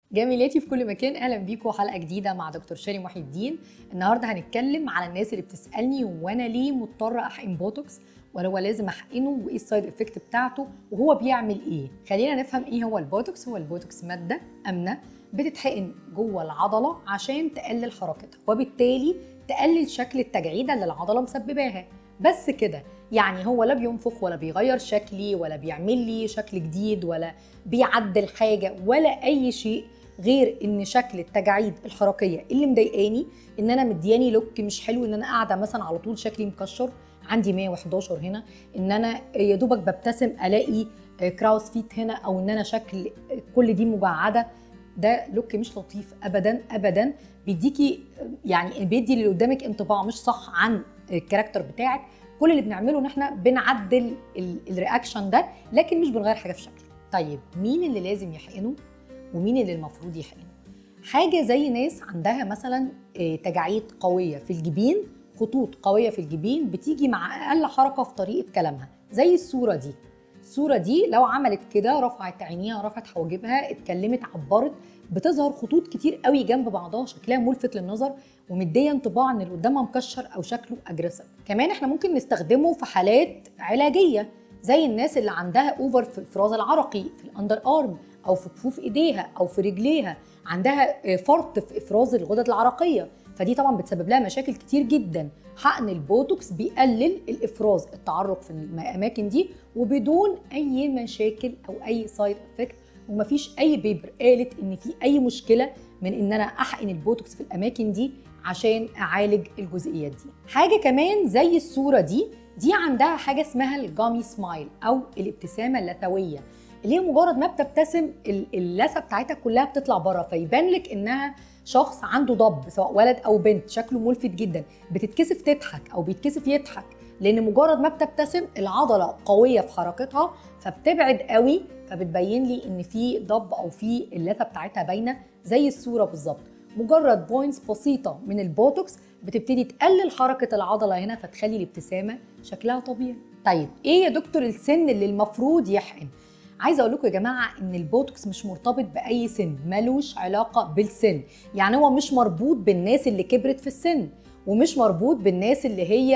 جميلاتي في كل مكان اهلا بيكم حلقه جديده مع دكتور شيري محي الدين النهارده هنتكلم على الناس اللي بتسالني وانا ليه مضطره احقن بوتوكس ولا هو لازم احقنه وايه السايد افكت بتاعته وهو بيعمل ايه خلينا نفهم ايه هو البوتوكس هو البوتوكس ماده امنه بتتحقن جوه العضله عشان تقلل حركتها وبالتالي تقلل شكل التجعيده اللي العضله مسبباها بس كده يعني هو لا بينفخ ولا بيغير شكلي ولا بيعمل لي شكل جديد ولا بيعدل حاجه ولا اي شيء غير ان شكل التجاعيد الحركيه اللي مضايقاني ان انا مدياني لوك مش حلو ان انا قاعده مثلا على طول شكلي مكشر عندي 111 هنا ان انا يا دوبك ببتسم الاقي كراوس فيت هنا او ان انا شكل كل دي مجعده ده لوك مش لطيف ابدا ابدا بيديكي يعني بيدي اللي قدامك انطباع مش صح عن الكاركتر بتاعك كل اللي بنعمله ان احنا بنعدل الرياكشن ده لكن مش بنغير حاجه في شكله طيب مين اللي لازم يحقنه ومين اللي المفروض يحقنه حاجه زي ناس عندها مثلا تجاعيد قويه في الجبين خطوط قويه في الجبين بتيجي مع اقل حركه في طريقه كلامها زي الصوره دي الصوره دي لو عملت كده رفعت عينيها رفعت حواجبها اتكلمت عبرت بتظهر خطوط كتير قوي جنب بعضها شكلها ملفت للنظر ومديه انطباع ان اللي قدامها مكشر او شكله اجريسيف كمان احنا ممكن نستخدمه في حالات علاجيه زي الناس اللي عندها اوفر في الافراز العرقي في الاندر ارم او في كفوف ايديها او في رجليها عندها فرط في افراز الغدد العرقيه فدي طبعا بتسبب لها مشاكل كتير جدا حقن البوتوكس بيقلل الافراز التعرق في الاماكن دي وبدون اي مشاكل او اي سايد افكت ومفيش اي بيبر قالت ان في اي مشكله من ان انا احقن البوتوكس في الاماكن دي عشان اعالج الجزئيات دي حاجه كمان زي الصوره دي دي عندها حاجه اسمها الجامي سمايل او الابتسامه اللثويه اللي هي مجرد ما بتبتسم اللثه بتاعتها كلها بتطلع بره فيبان لك انها شخص عنده ضب سواء ولد او بنت شكله ملفت جدا بتتكسف تضحك او بيتكسف يضحك لان مجرد ما بتبتسم العضله قويه في حركتها فبتبعد قوي فبتبين لي ان في ضب او في اللثه بتاعتها باينه زي الصوره بالظبط مجرد بوينتس بسيطه من البوتوكس بتبتدي تقلل حركه العضله هنا فتخلي الابتسامه شكلها طبيعي طيب ايه يا دكتور السن اللي المفروض يحقن عايزه اقول لكم يا جماعه ان البوتوكس مش مرتبط باي سن ملوش علاقه بالسن يعني هو مش مربوط بالناس اللي كبرت في السن ومش مربوط بالناس اللي هي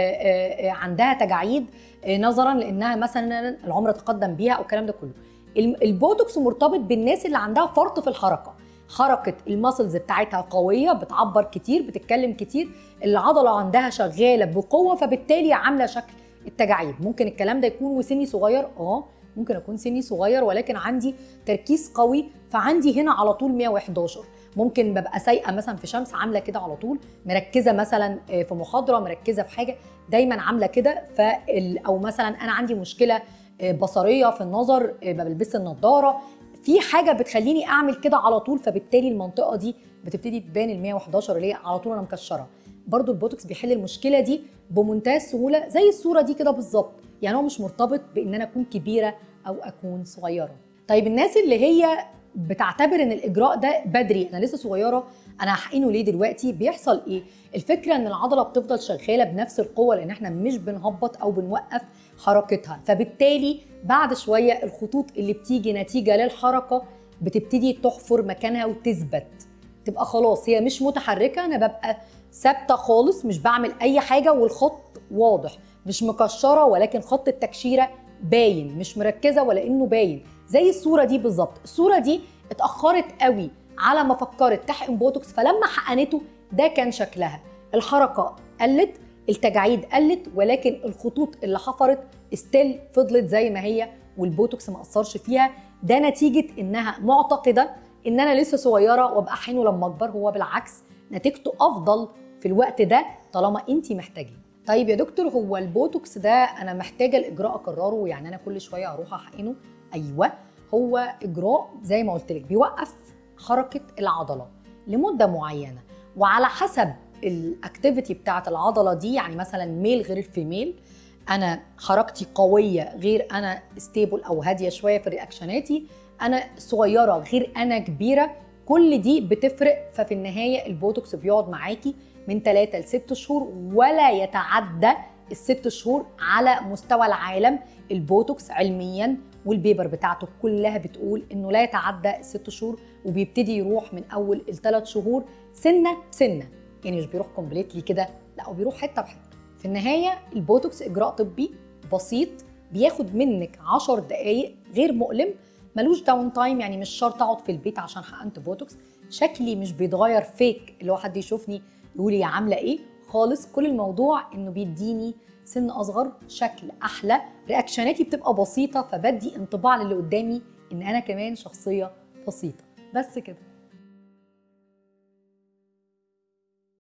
عندها تجاعيد نظرا لانها مثلا العمر تقدم بيها او الكلام ده كله البوتوكس مرتبط بالناس اللي عندها فرط في الحركه حركه الماسلز بتاعتها قويه بتعبر كتير بتتكلم كتير العضله عندها شغاله بقوه فبالتالي عامله شكل التجاعيد ممكن الكلام ده يكون وسني صغير اه ممكن اكون سني صغير ولكن عندي تركيز قوي فعندي هنا على طول 111 ممكن ببقى سايقه مثلا في شمس عامله كده على طول مركزه مثلا في محاضره مركزه في حاجه دايما عامله كده ف او مثلا انا عندي مشكله بصريه في النظر ما بلبس النضاره في حاجه بتخليني اعمل كده على طول فبالتالي المنطقه دي بتبتدي تبان ال 111 اللي هي على طول انا مكشره برضو البوتوكس بيحل المشكله دي بمنتهى السهوله زي الصوره دي كده بالظبط يعني هو مش مرتبط بان انا اكون كبيره او اكون صغيره طيب الناس اللي هي بتعتبر ان الاجراء ده بدري انا لسه صغيره انا هحقنه ليه دلوقتي بيحصل ايه الفكره ان العضله بتفضل شغاله بنفس القوه لان احنا مش بنهبط او بنوقف حركتها فبالتالي بعد شويه الخطوط اللي بتيجي نتيجه للحركه بتبتدي تحفر مكانها وتثبت تبقى خلاص هي مش متحركه انا ببقى ثابته خالص مش بعمل اي حاجه والخط واضح مش مكشره ولكن خط التكشيره باين مش مركزه ولا انه باين زي الصوره دي بالظبط الصوره دي اتاخرت قوي على ما فكرت تحقن بوتوكس فلما حقنته ده كان شكلها الحركه قلت التجاعيد قلت ولكن الخطوط اللي حفرت ستيل فضلت زي ما هي والبوتوكس ما اثرش فيها ده نتيجه انها معتقده ان انا لسه صغيره وابقى احقنه لما اكبر هو بالعكس نتيجته افضل في الوقت ده طالما انت محتاجاه طيب يا دكتور هو البوتوكس ده انا محتاجه الاجراء اكرره يعني انا كل شويه اروح احقنه ايوه هو اجراء زي ما قلت لك بيوقف حركه العضله لمده معينه وعلى حسب الاكتيفيتي بتاعه العضله دي يعني مثلا ميل غير الفيميل انا حركتي قويه غير انا ستيبل او هاديه شويه في رياكشناتي انا صغيره غير انا كبيره كل دي بتفرق ففي النهايه البوتوكس بيقعد معاكي من 3 ل 6 شهور ولا يتعدى الست شهور على مستوى العالم البوتوكس علميا والبيبر بتاعته كلها بتقول انه لا يتعدى الست شهور وبيبتدي يروح من اول الثلاث شهور سنه بسنه يعني مش بيروح كومبليتلي كده لا هو بيروح حته بحته في النهايه البوتوكس اجراء طبي بسيط بياخد منك 10 دقائق غير مؤلم ملوش داون تايم يعني مش شرط اقعد في البيت عشان حقنت بوتوكس شكلي مش بيتغير فيك اللي هو حد يشوفني يقول لي عامله ايه خالص كل الموضوع انه بيديني سن اصغر شكل احلى رياكشناتي بتبقى بسيطه فبدي انطباع للي قدامي ان انا كمان شخصيه بسيطه بس كده